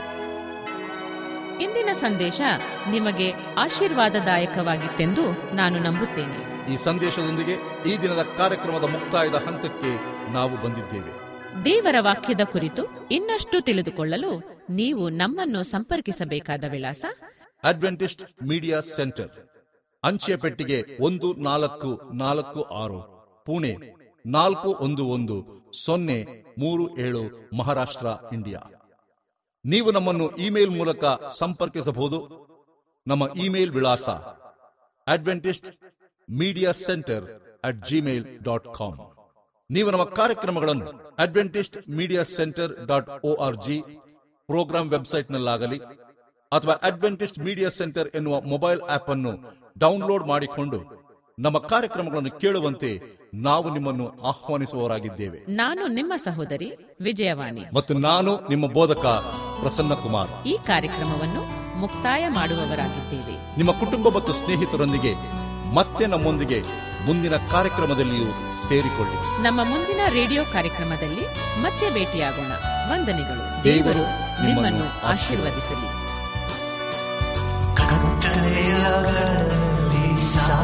ಇಂದಿನ ಸಂದೇಶ ನಿಮಗೆ ಆಶೀರ್ವಾದದಾಯಕವಾಗಿತ್ತೆಂದು ನಾನು ನಂಬುತ್ತೇನೆ ಈ ಸಂದೇಶದೊಂದಿಗೆ ಈ ದಿನದ ಕಾರ್ಯಕ್ರಮದ ಮುಕ್ತಾಯದ ಹಂತಕ್ಕೆ ನಾವು ಬಂದಿದ್ದೇವೆ ದೇವರ ವಾಕ್ಯದ ಕುರಿತು ಇನ್ನಷ್ಟು ತಿಳಿದುಕೊಳ್ಳಲು ನೀವು ನಮ್ಮನ್ನು ಸಂಪರ್ಕಿಸಬೇಕಾದ ವಿಳಾಸ ಅಡ್ವೆಂಟಿಸ್ಟ್ ಮೀಡಿಯಾ ಸೆಂಟರ್ ಅಂಚೆ ಪೆಟ್ಟಿಗೆ ಒಂದು ನಾಲ್ಕು ನಾಲ್ಕು ಆರು ಪುಣೆ ನಾಲ್ಕು ಒಂದು ಒಂದು ಸೊನ್ನೆ ಮೂರು ಏಳು ಮಹಾರಾಷ್ಟ್ರ ಇಂಡಿಯಾ ನೀವು ನಮ್ಮನ್ನು ಇಮೇಲ್ ಮೂಲಕ ಸಂಪರ್ಕಿಸಬಹುದು ನಮ್ಮ ಇಮೇಲ್ ವಿಳಾಸ Adventist media centre at Gmail dot com ನೀವು ನಮ್ಮ ಕಾರ್ಯಕ್ರಮಗಳನ್ನು Adventist media centre dot O R G programme ವೆಬ್ಸೈಟ್ನಲ್ಲಾಗಲಿ ಅಥವಾ ಅಡ್ವೆಂಟಿಸ್ಟ್ ಮೀಡಿಯಾ ಸೆಂಟರ್ ಎನ್ನುವ ಮೊಬೈಲ್ ಆಪ್ ಅನ್ನು ಡೌನ್ಲೋಡ್ ಮಾಡಿಕೊಂಡು ನಮ್ಮ ಕಾರ್ಯಕ್ರಮಗಳನ್ನು ಕೇಳುವಂತೆ ನಾವು ನಿಮ್ಮನ್ನು ಆಹ್ವಾನಿಸುವವರಾಗಿದ್ದೇವೆ ನಾನು ನಿಮ್ಮ ಸಹೋದರಿ ವಿಜಯವಾಣಿ ಮತ್ತು ನಾನು ನಿಮ್ಮ ಬೋಧಕ ಪ್ರಸನ್ನ ಕುಮಾರ್ ಈ ಕಾರ್ಯಕ್ರಮವನ್ನು ಮುಕ್ತಾಯ ಮಾಡುವವರಾಗಿದ್ದೇವೆ ನಿಮ್ಮ ಕುಟುಂಬ ಮತ್ತು ಸ್ನೇಹಿತರೊಂದಿಗೆ ಮತ್ತೆ ನಮ್ಮೊಂದಿಗೆ ಮುಂದಿನ ಕಾರ್ಯಕ್ರಮದಲ್ಲಿಯೂ ಸೇರಿಕೊಳ್ಳಿ ನಮ್ಮ ಮುಂದಿನ ರೇಡಿಯೋ ಕಾರ್ಯಕ್ರಮದಲ್ಲಿ ಮತ್ತೆ ಭೇಟಿಯಾಗೋಣ ವಂದನೆಗಳು ದೇವರು ದೇವರು ನಿಮ್ಮನ್ನು ಆಶೀರ್ವದಿಸಲಿ ಕತ್ತಲೆಯ ಗಳಲ್ಲಿ ಸಾ